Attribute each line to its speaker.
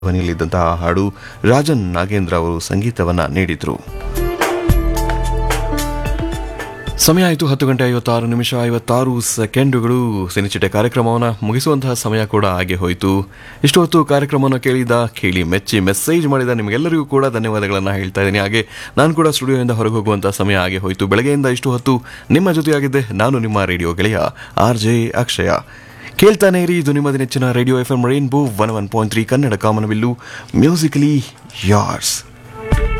Speaker 1: ಧ್ವನಿಯಲ್ಲಿದ್ದಂತಹ ಹಾಡು ರಾಜನ್ ನಾಗೇಂದ್ರ ಅವರು ಸಂಗೀತವನ್ನ ನೀಡಿದ್ರು ಸಮಯ ಆಯಿತು ಹತ್ತು ಗಂಟೆ ಐವತ್ತಾರು ನಿಮಿಷ ಐವತ್ತಾರು ಸೆಕೆಂಡುಗಳು ಸಿನಿಚಿಟೆ ಕಾರ್ಯಕ್ರಮವನ್ನು ಮುಗಿಸುವಂತಹ ಸಮಯ ಕೂಡ ಹಾಗೆ ಹೋಯಿತು ಇಷ್ಟು ಹೊತ್ತು ಕಾರ್ಯಕ್ರಮವನ್ನು ಕೇಳಿದ ಕೇಳಿ ಮೆಚ್ಚಿ ಮೆಸೇಜ್ ಮಾಡಿದ ನಿಮಗೆಲ್ಲರಿಗೂ ಕೂಡ ಧನ್ಯವಾದಗಳನ್ನು ಹೇಳ್ತಾ ಇದ್ದೀನಿ ಹಾಗೆ ನಾನು ಕೂಡ ಸ್ಟುಡಿಯೋಯಿಂದ ಹೊರಗೆ ಹೋಗುವಂತಹ ಸಮಯ ಹಾಗೆ ಹೋಯಿತು ಬೆಳಗ್ಗೆಯಿಂದ ಇಷ್ಟು ಹೊತ್ತು ನಿಮ್ಮ ಜೊತೆಯಾಗಿದ್ದೆ ನಾನು ನಿಮ್ಮ ರೇಡಿಯೋ ಗೆಳೆಯ ಆರ್ ಜೆ ಅಕ್ಷಯ ಕೇಳ್ತಾನೆ ಇರಿ ಇದು ನಿಮ್ಮದು ನೆಚ್ಚಿನ radio F M rainbow one one point three Kannada ಕಾಮನವಿಲ್ಲು ಮ್ಯೂಸಿಕಲಿ ಯಾರ್ಸ್